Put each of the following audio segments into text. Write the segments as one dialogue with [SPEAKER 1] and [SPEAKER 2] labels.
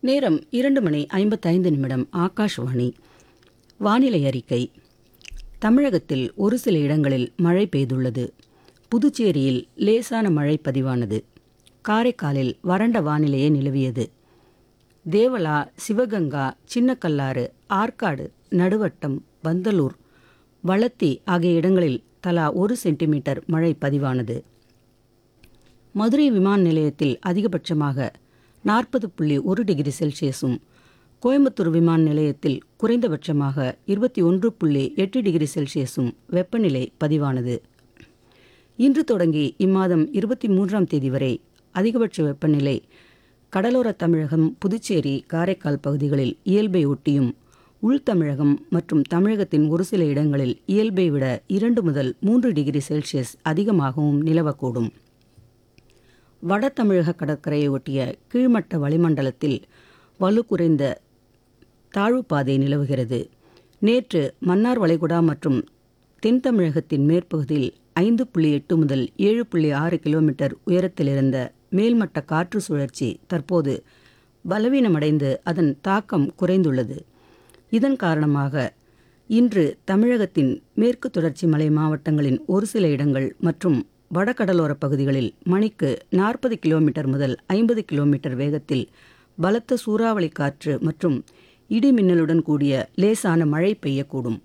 [SPEAKER 1] நேரம் இரண்டு மணி ஐம்பத்தைந்து நிமிடம் ஆகாஷ்வாணி வானிலை அறிக்கை தமிழகத்தில் ஒரு சில இடங்களில் மழை பெய்துள்ளது புதுச்சேரியில் லேசான மழை பதிவானது காரைக்காலில் வறண்ட வானிலையே நிலவியது தேவலா சிவகங்கா சின்னக்கல்லாறு ஆற்காடு நடுவட்டம் பந்தலூர் வளத்தி ஆகிய இடங்களில் தலா ஒரு சென்டிமீட்டர் மழை பதிவானது மதுரை விமான நிலையத்தில் அதிகபட்சமாக நாற்பது புள்ளி ஒரு டிகிரி செல்சியஸும் கோயம்புத்தூர் விமான நிலையத்தில் குறைந்தபட்சமாக இருபத்தி ஒன்று புள்ளி எட்டு டிகிரி செல்சியஸும் வெப்பநிலை பதிவானது இன்று தொடங்கி இம்மாதம் இருபத்தி மூன்றாம் தேதி வரை அதிகபட்ச வெப்பநிலை கடலோர தமிழகம் புதுச்சேரி காரைக்கால் பகுதிகளில் இயல்பை ஒட்டியும் உள் தமிழகம் மற்றும் தமிழகத்தின் ஒரு சில இடங்களில் இயல்பை விட இரண்டு முதல் மூன்று டிகிரி செல்சியஸ் அதிகமாகவும் நிலவக்கூடும் வட தமிழக கடற்கரையை ஒட்டிய கீழ்மட்ட வளிமண்டலத்தில் வலு குறைந்த தாழ்வுப்பாதை நிலவுகிறது நேற்று மன்னார் வளைகுடா மற்றும் தென் தமிழகத்தின் மேற்பகுதியில் ஐந்து புள்ளி எட்டு முதல் ஏழு புள்ளி ஆறு கிலோமீட்டர் உயரத்தில் இருந்த மேல்மட்ட காற்று சுழற்சி தற்போது பலவீனமடைந்து அதன் தாக்கம் குறைந்துள்ளது இதன் காரணமாக இன்று தமிழகத்தின் மேற்கு தொடர்ச்சி மலை மாவட்டங்களின் ஒரு சில இடங்கள் மற்றும் வடகடலோரப் பகுதிகளில் மணிக்கு நாற்பது கிலோமீட்டர் முதல் ஐம்பது கிலோமீட்டர் வேகத்தில் பலத்த சூறாவளி காற்று மற்றும் இடி மின்னலுடன் கூடிய லேசான மழை பெய்யக்கூடும்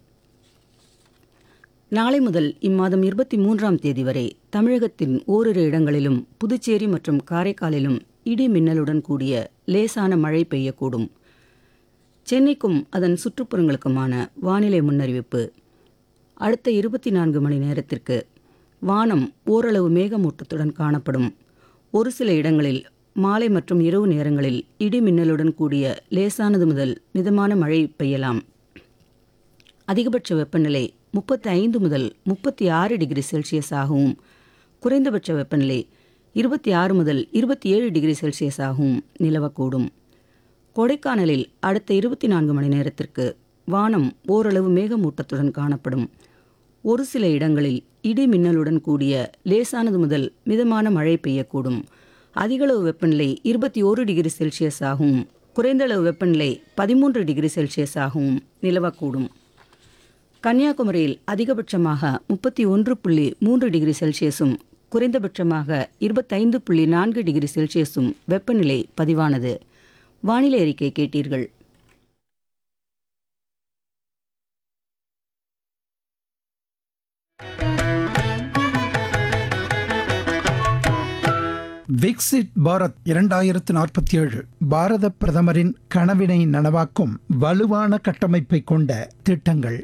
[SPEAKER 1] நாளை முதல் இம்மாதம் இருபத்தி மூன்றாம் தேதி வரை தமிழகத்தின் ஓரிரு இடங்களிலும் புதுச்சேரி மற்றும் காரைக்காலிலும் இடி மின்னலுடன் கூடிய லேசான மழை பெய்யக்கூடும் சென்னைக்கும் அதன் சுற்றுப்புறங்களுக்குமான வானிலை முன்னறிவிப்பு அடுத்த இருபத்தி நான்கு மணி நேரத்திற்கு வானம் ஓரளவு மேகமூட்டத்துடன் காணப்படும் ஒரு சில இடங்களில் மாலை மற்றும் இரவு நேரங்களில் இடி மின்னலுடன் கூடிய லேசானது முதல் மிதமான மழை பெய்யலாம் அதிகபட்ச வெப்பநிலை முப்பத்தி ஐந்து முதல் முப்பத்தி ஆறு டிகிரி செல்சியஸ் ஆகவும் குறைந்தபட்ச வெப்பநிலை இருபத்தி ஆறு முதல் இருபத்தி ஏழு டிகிரி செல்சியஸ் ஆகவும் நிலவக்கூடும் கொடைக்கானலில் அடுத்த இருபத்தி நான்கு மணி நேரத்திற்கு வானம் ஓரளவு மேகமூட்டத்துடன் காணப்படும் ஒரு சில இடங்களில் இடி மின்னலுடன் கூடிய லேசானது முதல் மிதமான மழை பெய்யக்கூடும் அதிகளவு வெப்பநிலை இருபத்தி ஓரு டிகிரி செல்சியஸ் ஆகவும் குறைந்தளவு வெப்பநிலை பதிமூன்று டிகிரி செல்சியஸ் ஆகவும் நிலவக்கூடும் கன்னியாகுமரியில் அதிகபட்சமாக முப்பத்தி ஒன்று புள்ளி மூன்று டிகிரி செல்சியஸும் குறைந்தபட்சமாக இருபத்தைந்து புள்ளி நான்கு டிகிரி செல்சியஸும் வெப்பநிலை பதிவானது வானிலை அறிக்கை கேட்டீர்கள்
[SPEAKER 2] விக்சிட் பாரத் இரண்டாயிரத்து நாற்பத்தி ஏழு பாரத பிரதமரின் கனவினை நனவாக்கும் வலுவான கட்டமைப்பை கொண்ட திட்டங்கள்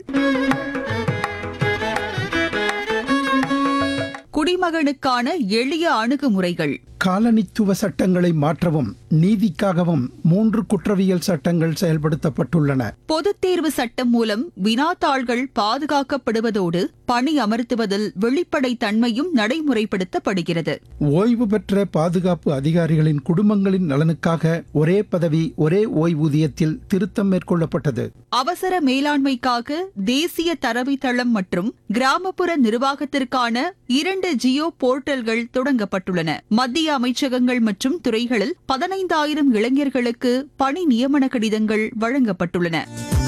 [SPEAKER 3] குடிமகனுக்கான எளிய அணுகுமுறைகள்
[SPEAKER 2] காலனித்துவ சட்டங்களை மாற்றவும் நீதிக்காகவும் மூன்று குற்றவியல் சட்டங்கள் செயல்படுத்தப்பட்டுள்ளன
[SPEAKER 3] பொதுத் தேர்வு சட்டம் மூலம் வினாத்தாள்கள் பாதுகாக்கப்படுவதோடு பணி அமர்த்துவதில் வெளிப்படைத் தன்மையும் நடைமுறைப்படுத்தப்படுகிறது
[SPEAKER 2] ஓய்வு பெற்ற பாதுகாப்பு அதிகாரிகளின் குடும்பங்களின் நலனுக்காக ஒரே பதவி ஒரே ஓய்வூதியத்தில் திருத்தம் மேற்கொள்ளப்பட்டது
[SPEAKER 3] அவசர மேலாண்மைக்காக தேசிய தரவுத்தளம் மற்றும் கிராமப்புற நிர்வாகத்திற்கான இரண்டு ஜியோ போர்ட்டல்கள் தொடங்கப்பட்டுள்ளன மத்திய அமைச்சகங்கள் மற்றும் துறைகளில் பதினைந்தாயிரம் இளைஞர்களுக்கு பணி நியமன கடிதங்கள் வழங்கப்பட்டுள்ளன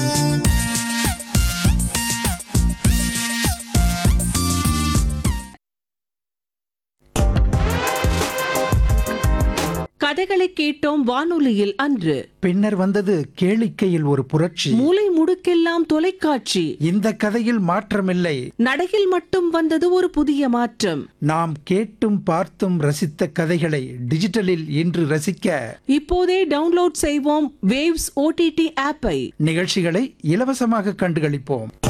[SPEAKER 4] கதைகளை கேட்டோம் வானொலியில் அன்று
[SPEAKER 2] பின்னர் வந்தது கேளிக்கையில் ஒரு புரட்சி
[SPEAKER 4] மூலை முடுக்கெல்லாம் தொலைக்காட்சி
[SPEAKER 2] இந்த கதையில் மாற்றமில்லை
[SPEAKER 4] நடையில் மட்டும் வந்தது ஒரு புதிய மாற்றம்
[SPEAKER 2] நாம் கேட்டும் பார்த்தும் ரசித்த கதைகளை டிஜிட்டலில் இன்று ரசிக்க
[SPEAKER 4] இப்போதே டவுன்லோட் செய்வோம் வேவ்ஸ் ஓடிடி ஆப்பை
[SPEAKER 2] நிகழ்ச்சிகளை இலவசமாக கண்டுகளிப்போம்